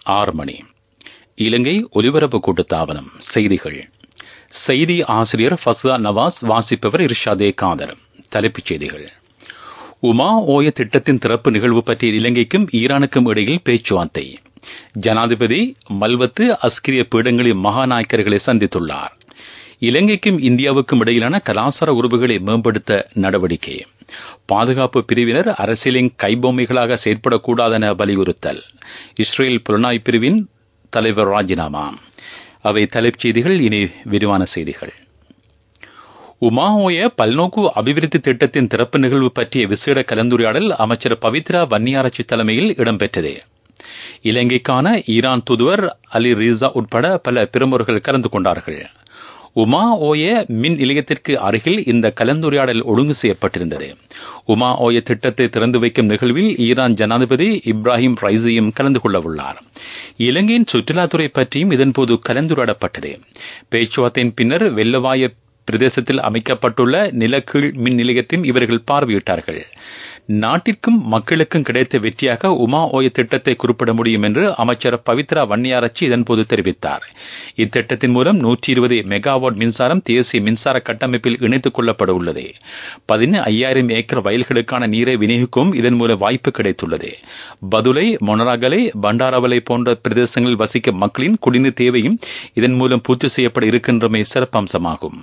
ஆறு மணி இலங்கை ஒலிபரப்பு கூட்டுத்தாபனம் செய்திகள் செய்தி ஆசிரியர் ஃபஸ்தா நவாஸ் வாசிப்பவர் இர்ஷாதே காதர் தலைப்புச் செய்திகள் உமா ஓய திட்டத்தின் திறப்பு நிகழ்வு பற்றிய இலங்கைக்கும் ஈரானுக்கும் இடையில் பேச்சுவார்த்தை ஜனாதிபதி மல்வத்து அஸ்கிரிய பீடங்களின் மகாநாயக்கர்களை சந்தித்துள்ளார் இலங்கைக்கும் இந்தியாவுக்கும் இடையிலான கலாசார உறவுகளை மேம்படுத்த நடவடிக்கை பாதுகாப்பு பிரிவினர் அரசியலின் கைபொம்மைகளாக செயற்படக்கூடாதென வலியுறுத்தல் இஸ்ரேல் புலனாய்வு பிரிவின் தலைவர் ராஜினாமா அவை தலைப்புச் செய்திகள் இனி விரிவான செய்திகள் உமாஓய பல்நோக்கு அபிவிருத்தி திட்டத்தின் திறப்பு நிகழ்வு பற்றிய விசேட கலந்துரையாடல் அமைச்சர் பவித்ரா வன்னியாராய்ச்சி தலைமையில் இடம்பெற்றது இலங்கைக்கான ஈரான் தூதுவர் அலி ரீசா உட்பட பல பிரமுகர்கள் கலந்து கொண்டார்கள் உமா ஓய மின் நிலையத்திற்கு அருகில் இந்த கலந்துரையாடல் ஒழுங்கு செய்யப்பட்டிருந்தது உமா ஓய திட்டத்தை திறந்து வைக்கும் நிகழ்வில் ஈரான் ஜனாதிபதி இப்ராஹிம் ரைசியும் கலந்து கொள்ள உள்ளார் இலங்கையின் சுற்றுலாத்துறை பற்றியும் இதன்போது கலந்துரையாடப்பட்டது பேச்சுவார்த்தையின் பின்னர் வெள்ளவாய பிரதேசத்தில் அமைக்கப்பட்டுள்ள நிலக்கீழ் மின் நிலையத்தையும் இவர்கள் பார்வையிட்டார்கள் நாட்டிற்கும் மக்களுக்கும் கிடைத்த வெற்றியாக உமா ஓய திட்டத்தை குறிப்பிட முடியும் என்று அமைச்சர் பவித்ரா வன்னியாரச்சி இதன்போது தெரிவித்தார் இத்திட்டத்தின் மூலம் நூற்றி இருபது மெகாவாட் மின்சாரம் தேசிய மின்சார கட்டமைப்பில் இணைத்துக் கொள்ளப்பட உள்ளது பதின ஐயாயிரம் ஏக்கர் வயல்களுக்கான நீரை விநியோகிக்கும் இதன் மூலம் வாய்ப்பு கிடைத்துள்ளது பதுளை மொனராகலை பண்டாரவலை போன்ற பிரதேசங்களில் வசிக்கும் மக்களின் குடிநீர் தேவையும் இதன் மூலம் பூர்த்தி செய்யப்பட இருக்கின்றமை சிறப்பம்சமாகும்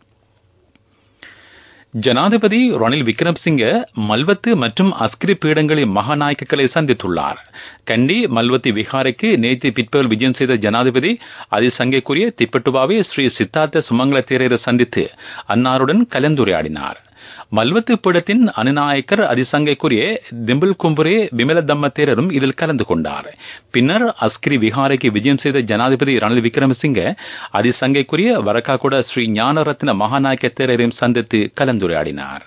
ஜனாதிபதி ரணில் விக்ரம்சிங்க மல்வத்து மற்றும் அஸ்கிரி பீடங்களின் மகாநாயக்கர்களை சந்தித்துள்ளார் கண்டி மல்வத்தி விஹாரைக்கு நேற்று பிற்பகல் விஜயம் செய்த ஜனாதிபதி அதிசங்கைக்குரிய திப்பட்டுவாவை ஸ்ரீ சித்தார்த்த சுமங்கல தேரரை சந்தித்து அன்னாருடன் கலந்துரையாடினார் மல்வத்து பீடத்தின் அனுநாயக்கர் அதிசங்கைக்குரிய திம்பிள் கும்புரே விமல தம்ம தேரரும் இதில் கலந்து கொண்டார் பின்னர் அஸ்கிரி விஹாரைக்கு விஜயம் செய்த ஜனாதிபதி ரணில் விக்ரமசிங்க அதிசங்கைக்குரிய வரக்காகுட ஸ்ரீ ஞானரத்ன மகாநாயக்க தேரரையும் சந்தித்து கலந்துரையாடினார்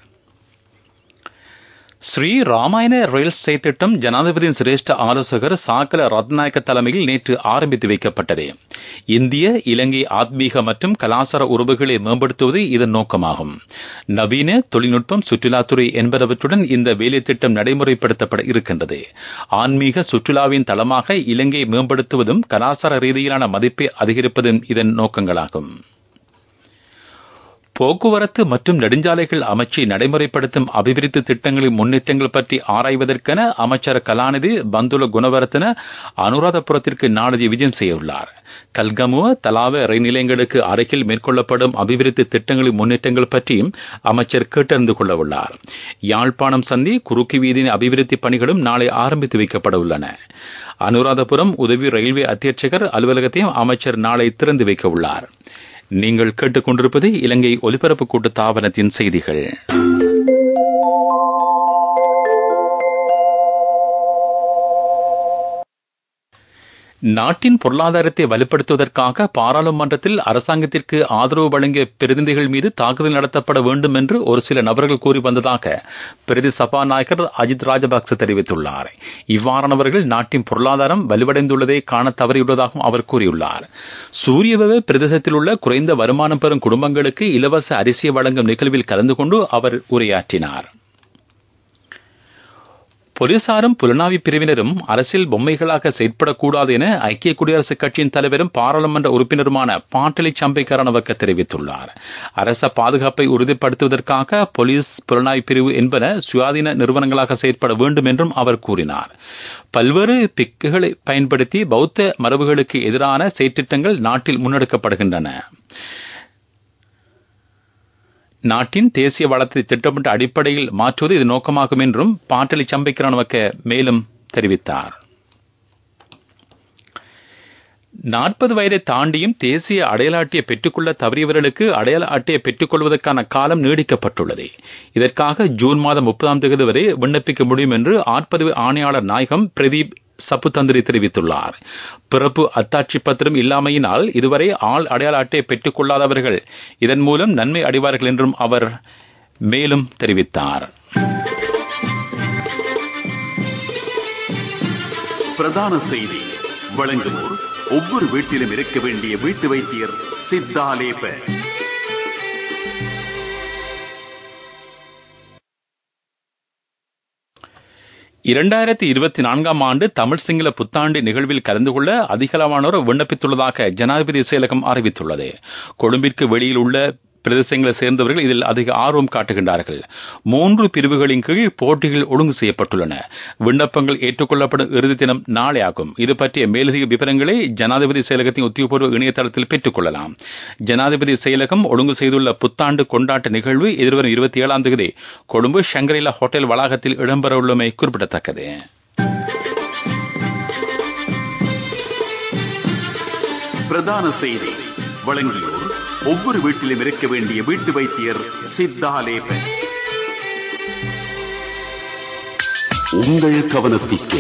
ஸ்ரீ ராமாயண ரயில் செயற்திட்டம் ஜனாதிபதியின் சிரேஷ்ட ஆலோசகர் சாக்கல ரத்நாயக்க தலைமையில் நேற்று ஆரம்பித்து வைக்கப்பட்டது இந்திய இலங்கை ஆத்மீக மற்றும் கலாசார உறவுகளை மேம்படுத்துவது இதன் நோக்கமாகும் நவீன தொழில்நுட்பம் சுற்றுலாத்துறை என்பவற்றுடன் இந்த வேலை திட்டம் நடைமுறைப்படுத்தப்பட இருக்கின்றது ஆன்மீக சுற்றுலாவின் தளமாக இலங்கை மேம்படுத்துவதும் கலாசார ரீதியிலான மதிப்பை அதிகரிப்பதும் இதன் நோக்கங்களாகும் போக்குவரத்து மற்றும் நெடுஞ்சாலைகள் அமைச்சு நடைமுறைப்படுத்தும் அபிவிருத்தி திட்டங்களின் முன்னேற்றங்கள் பற்றி ஆராய்வதற்கென அமைச்சர் கலாநிதி பந்துல குணவர்த்தன அனுராதபுரத்திற்கு நாளதி விஜயம் செய்துள்ளார் கல்கமுவ தலாவ ரயில் நிலையங்களுக்கு அருகில் மேற்கொள்ளப்படும் அபிவிருத்தி திட்டங்களின் முன்னேற்றங்கள் பற்றியும் அமைச்சர் கேட்டறிந்து கொள்ள உள்ளார் யாழ்ப்பாணம் சந்தி குறுக்கு வீதியின் அபிவிருத்தி பணிகளும் நாளை ஆரம்பித்து வைக்கப்பட உள்ளன அனுராதபுரம் உதவி ரயில்வே அத்தியட்சகர் அலுவலகத்தையும் அமைச்சர் நாளை திறந்து வைக்க உள்ளார் நீங்கள் கேட்டுக்கொண்டிருப்பது இலங்கை ஒலிபரப்பு கூட்டு தாவனத்தின் செய்திகள் நாட்டின் பொருளாதாரத்தை வலுப்படுத்துவதற்காக பாராளுமன்றத்தில் அரசாங்கத்திற்கு ஆதரவு வழங்கிய பிரதிநிதிகள் மீது தாக்குதல் நடத்தப்பட வேண்டும் என்று ஒரு சில நபர்கள் கூறி வந்ததாக பிரதி சபாநாயகர் அஜித் ராஜபக்ச தெரிவித்துள்ளார் இவ்வாறானவர்கள் நாட்டின் பொருளாதாரம் வலுவடைந்துள்ளதை காண தவறியுள்ளதாகவும் அவர் கூறியுள்ளார் சூரியவெவ பிரதேசத்தில் உள்ள குறைந்த வருமானம் பெறும் குடும்பங்களுக்கு இலவச அரிசியை வழங்கும் நிகழ்வில் கலந்து கொண்டு அவர் உரையாற்றினார் போலீசாரும் புலனாய்வு பிரிவினரும் அரசியல் பொம்மைகளாக செயற்படக்கூடாது என ஐக்கிய குடியரசுக் கட்சியின் தலைவரும் பாராளுமன்ற உறுப்பினருமான பாட்டலி சம்பைக்கரணவக்க தெரிவித்துள்ளார் அரச பாதுகாப்பை உறுதிப்படுத்துவதற்காக போலீஸ் புலனாய்வு பிரிவு என்பன சுயாதீன நிறுவனங்களாக செயற்பட வேண்டும் என்றும் அவர் கூறினார் பல்வேறு பிக்குகளை பயன்படுத்தி பௌத்த மரபுகளுக்கு எதிரான செயற்றிட்டங்கள் நாட்டில் முன்னெடுக்கப்படுகின்றன நாட்டின் தேசிய வளத்தை திட்டமிட்ட அடிப்படையில் மாற்றுவது இது நோக்கமாகும் என்றும் பாட்டலி சம்பைக்கிரானவக்க மேலும் தெரிவித்தார் நாற்பது வயதை தாண்டியும் தேசிய அடையாள அட்டையை பெற்றுக்கொள்ள தவறியவர்களுக்கு அடையாள அட்டையை பெற்றுக்கொள்வதற்கான காலம் நீடிக்கப்பட்டுள்ளது இதற்காக ஜூன் மாதம் முப்பதாம் தேதி வரை விண்ணப்பிக்க முடியும் என்று ஆட்பதிவு ஆணையாளர் நாயகம் பிரதீப் சப்புத்தந்திரி தெரிவித்துள்ளார் பிறப்பு அத்தாட்சி பத்திரம் இல்லாமையினால் இதுவரை ஆள் அடையாள அட்டையை பெற்றுக் கொள்ளாதவர்கள் இதன் மூலம் நன்மை அடைவார்கள் என்றும் அவர் மேலும் தெரிவித்தார் பிரதான செய்தி வழங்குவோர் ஒவ்வொரு வீட்டிலும் இருக்க வேண்டிய வீட்டு வைத்தியர் சித்தாலேப இரண்டாயிரத்தி இருபத்தி நான்காம் ஆண்டு தமிழ் சிங்கள புத்தாண்டு நிகழ்வில் கலந்து கொள்ள அதிகளவானோர் விண்ணப்பித்துள்ளதாக ஜனாதிபதி செயலகம் அறிவித்துள்ளது கொழும்பிற்கு வெளியில் உள்ள பிரதேசங்களை சேர்ந்தவர்கள் இதில் அதிக ஆர்வம் காட்டுகின்றார்கள் மூன்று பிரிவுகளின் கீழ் போட்டிகள் ஒழுங்கு செய்யப்பட்டுள்ளன விண்ணப்பங்கள் ஏற்றுக்கொள்ளப்படும் இறுதி தினம் நாளை ஆகும் இது பற்றிய மேலதிக விவரங்களை ஜனாதிபதி செயலகத்தின் உத்தியோகபூர்வ இணையதளத்தில் பெற்றுக் கொள்ளலாம் ஜனாதிபதி செயலகம் ஒழுங்கு செய்துள்ள புத்தாண்டு கொண்டாட்ட நிகழ்வு எதிர்வரும் இருபத்தி ஏழாம் தேதி கொழும்பு ஷங்கரிலா ஹோட்டல் வளாகத்தில் இடம்பெறவுள்ளமை குறிப்பிடத்தக்கது பிரதான செய்தி வழங்கியோர் ஒவ்வொரு வீட்டிலும் இருக்க வேண்டிய வீட்டு வைத்தியர் சித்தாலேபன் உங்கள் கவனத்திற்கு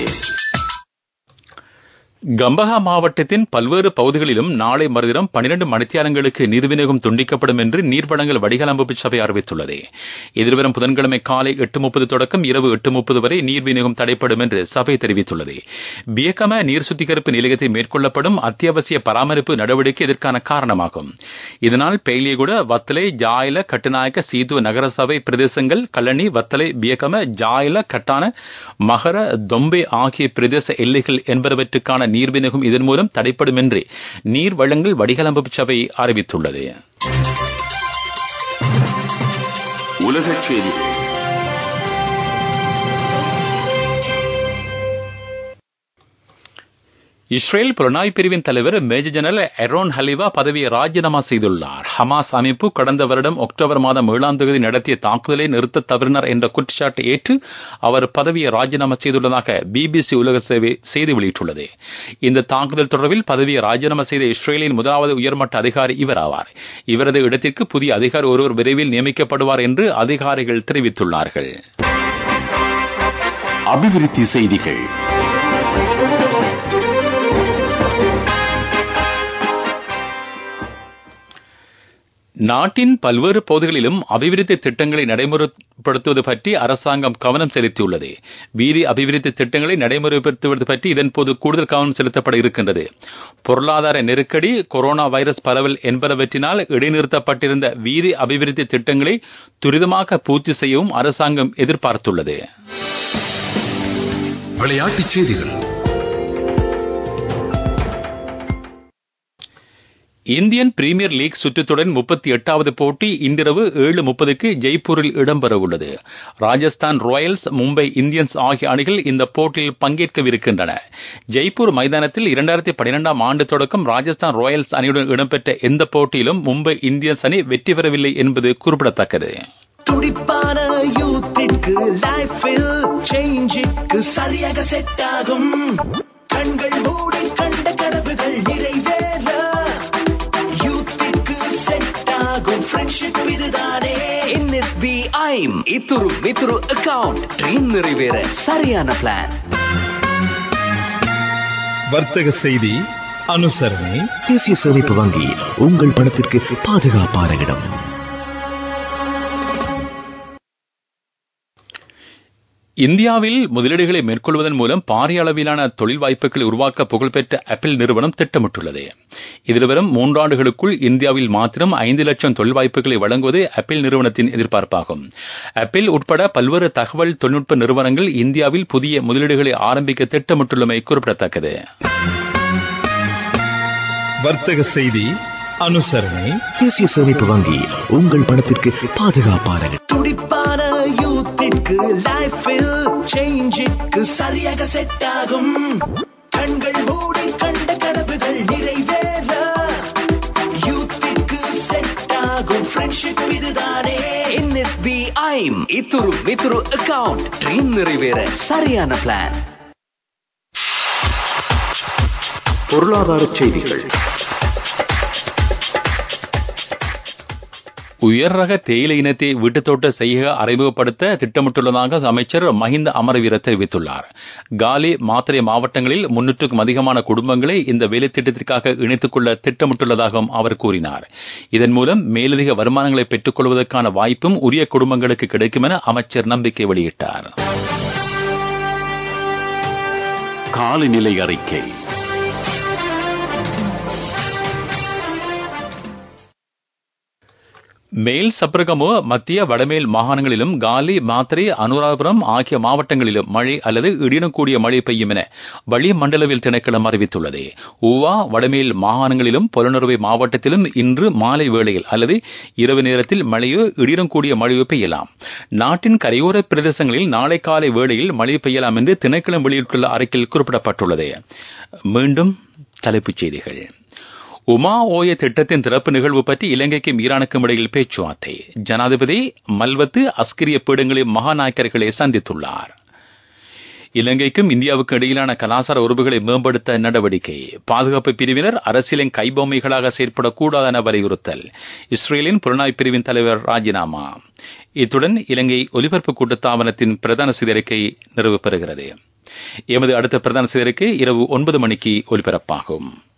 கம்பஹா மாவட்டத்தின் பல்வேறு பகுதிகளிலும் நாளை மறுதினம் பனிரண்டு மணித்தியாலங்களுக்கு நீர் விநியோகம் துண்டிக்கப்படும் என்று நீர்வளங்கள் வடிகால் அமைப்பு சபை அறிவித்துள்ளது எதிர்வரும் புதன்கிழமை காலை எட்டு முப்பது தொடக்கம் இரவு எட்டு முப்பது வரை நீர் விநியோகம் தடைப்படும் என்று சபை தெரிவித்துள்ளது பியக்கம நீர் சுத்திகரிப்பு நிலையத்தை மேற்கொள்ளப்படும் அத்தியாவசிய பராமரிப்பு நடவடிக்கை இதற்கான காரணமாகும் இதனால் பெய்லியகுட வத்தலை ஜாயில கட்டுநாயக்க சீதுவ நகரசபை பிரதேசங்கள் கல்லணி வத்தலை பியக்கம ஜாயில கட்டான மகர தொம்பே ஆகிய பிரதேச எல்லைகள் என்பவற்றுக்கான நீர் விநியோகம் இதன் மூலம் தடைப்படும் என்று நீர் வழங்கல் வடிகலம்பு சபை அறிவித்துள்ளது உலகச் செய்திகள் இஸ்ரேல் புலனாய்வு பிரிவின் தலைவர் மேஜர் ஜெனரல் எரோன் ஹலிவா பதவியை ராஜினாமா செய்துள்ளார் ஹமாஸ் அமைப்பு கடந்த வருடம் அக்டோபர் மாதம் ஏழாம் தேதி நடத்திய தாக்குதலை நிறுத்த தவறினார் என்ற குற்றச்சாட்டை ஏற்று அவர் பதவியை ராஜினாமா செய்துள்ளதாக பிபிசி உலக சேவை செய்தி வெளியிட்டுள்ளது இந்த தாக்குதல் தொடர்பில் பதவியை ராஜினாமா செய்த இஸ்ரேலின் முதலாவது உயர்மட்ட அதிகாரி இவர் ஆவார் இவரது இடத்திற்கு புதிய அதிகாரி ஒருவர் விரைவில் நியமிக்கப்படுவார் என்று அதிகாரிகள் தெரிவித்துள்ளார்கள் அபிவிருத்தி செய்திகள் நாட்டின் பல்வேறு பகுதிகளிலும் அபிவிருத்தி திட்டங்களை நடைமுறைப்படுத்துவது பற்றி அரசாங்கம் கவனம் செலுத்தியுள்ளது வீதி அபிவிருத்தி திட்டங்களை நடைமுறைப்படுத்துவது பற்றி இதன்போது கூடுதல் கவனம் செலுத்தப்பட இருக்கின்றது பொருளாதார நெருக்கடி கொரோனா வைரஸ் பரவல் என்பனவற்றினால் இடைநிறுத்தப்பட்டிருந்த வீதி அபிவிருத்தி திட்டங்களை துரிதமாக பூர்த்தி செய்யவும் அரசாங்கம் எதிர்பார்த்துள்ளது விளையாட்டுச் செய்திகள் இந்தியன் பிரீமியர் லீக் சுற்றுத்தொடரின் முப்பத்தி எட்டாவது போட்டி இன்றிரவு ஏழு முப்பதுக்கு ஜெய்ப்பூரில் இடம்பெறவுள்ளது ராஜஸ்தான் ராயல்ஸ் மும்பை இந்தியன்ஸ் ஆகிய அணிகள் இந்த போட்டியில் பங்கேற்கவிருக்கின்றன ஜெய்ப்பூர் மைதானத்தில் இரண்டாயிரத்தி பன்னிரெண்டாம் ஆண்டு தொடக்கம் ராஜஸ்தான் ராயல்ஸ் அணியுடன் இடம்பெற்ற எந்த போட்டியிலும் மும்பை இந்தியன்ஸ் அணி வெற்றி பெறவில்லை என்பது குறிப்பிடத்தக்கது துடிப்பான யூத்திற்கு லைஃபில் சேஞ்சுக்கு சரியாக செட் ஆகும் கண்கள் மூடி கண்ட கனவுகள் நிறைவேற யூத்திற்கு செட் ஆகும் ஃப்ரெண்ட்ஷிப் இதுதானே என்எஸ்பி ஐம் இத்துரு வித்துரு அக்கவுண்ட் ட்ரீம் நிறைவேற சரியான பிளான் வர்த்தக செய்தி அனுசரணை தேசிய சேமிப்பு வங்கி உங்கள் பணத்திற்கு பாதுகாப்பான இடம் இந்தியாவில் முதலீடுகளை மேற்கொள்வதன் மூலம் பாரிய அளவிலான தொழில் வாய்ப்புகளை உருவாக்க புகழ்பெற்ற ஆப்பிள் நிறுவனம் திட்டமிட்டுள்ளது எதிர்வரும் மூன்றாண்டுகளுக்குள் இந்தியாவில் மாத்திரம் ஐந்து லட்சம் தொழில் வாய்ப்புகளை வழங்குவது ஆப்பிள் நிறுவனத்தின் எதிர்பார்ப்பாகும் ஆப்பிள் உட்பட பல்வேறு தகவல் தொழில்நுட்ப நிறுவனங்கள் இந்தியாவில் புதிய முதலீடுகளை ஆரம்பிக்க திட்டமிட்டுள்ளமை குறிப்பிடத்தக்கது வர்த்தக செய்தி அனுசரணை தேசிய சேமிப்பு வங்கி உங்கள் பணத்திற்கு பாதுகாப்பான இடம் துடிப்பான யூத்திற்கு லைஃபில் சேஞ்சுக்கு சரியாக செட் ஆகும் கண்கள் மூடி கண்ட கனவுகள் நிறைவேற யூத்திற்கு செட் ஆகும் ஃப்ரெண்ட்ஷிப் இதுதானே என்எஸ்பி ஐம் இத்துரு வித்துரு அக்கவுண்ட் ட்ரீம் நிறைவேற சரியான பிளான் பொருளாதார செய்திகள் உயர் ரக தேயிலை இனத்தை வீட்டுத்தோட்ட செய்ய அறிமுகப்படுத்த திட்டமிட்டுள்ளதாக அமைச்சர் மஹிந்த அமரவீர தெரிவித்துள்ளார் காலி மாத்திரை மாவட்டங்களில் முன்னூற்றுக்கும் அதிகமான குடும்பங்களை இந்த வேலை திட்டத்திற்காக இணைத்துக் கொள்ள திட்டமிட்டுள்ளதாகவும் அவர் கூறினார் இதன் மூலம் மேலதிக வருமானங்களை பெற்றுக் கொள்வதற்கான வாய்ப்பும் உரிய குடும்பங்களுக்கு கிடைக்கும் என அமைச்சர் நம்பிக்கை வெளியிட்டார் காலநிலை அறிக்கை மேல் சப்ரகமோ மத்திய வடமேல் மாகாணங்களிலும் காலி மாத்திரை அனுராபுரம் ஆகிய மாவட்டங்களிலும் மழை அல்லது இடியுடன் கூடிய மழை பெய்யும் என வளிமண்டலவில் திணைக்களம் அறிவித்துள்ளது ஊவா வடமேல் மாகாணங்களிலும் புலனறுவை மாவட்டத்திலும் இன்று மாலை வேளையில் அல்லது இரவு நேரத்தில் மழையோ இடியுடன் கூடிய மழையோ பெய்யலாம் நாட்டின் கரையோர பிரதேசங்களில் நாளை காலை வேளையில் மழை பெய்யலாம் என்று திணைக்களம் வெளியிட்டுள்ள அறிக்கையில் குறிப்பிடப்பட்டுள்ளது மீண்டும் தலைப்புச் செய்திகள் உமா ஓய திட்டத்தின் திறப்பு நிகழ்வு பற்றி இலங்கைக்கும் ஈரானுக்கும் இடையில் பேச்சுவார்த்தை ஜனாதிபதி மல்வத்து அஸ்கிரிய பீடங்களின் மகாநாயக்கர்களை சந்தித்துள்ளார் இலங்கைக்கும் இந்தியாவுக்கும் இடையிலான கலாச்சார உறவுகளை மேம்படுத்த நடவடிக்கை பாதுகாப்பு பிரிவினர் அரசியலின் கைபொம்மைகளாக செயற்படக்கூடாது என வலியுறுத்தல் இஸ்ரேலின் புலனாய்வு பிரிவின் தலைவர் ராஜினாமா இத்துடன் இலங்கை ஒலிபரப்பு கூட்டத்தாவனத்தின் பிரதான சிதறிக்கை நிறைவு பெறுகிறது எமது அடுத்த பிரதான சிதறிக்கை இரவு ஒன்பது மணிக்கு ஒலிபரப்பாகும்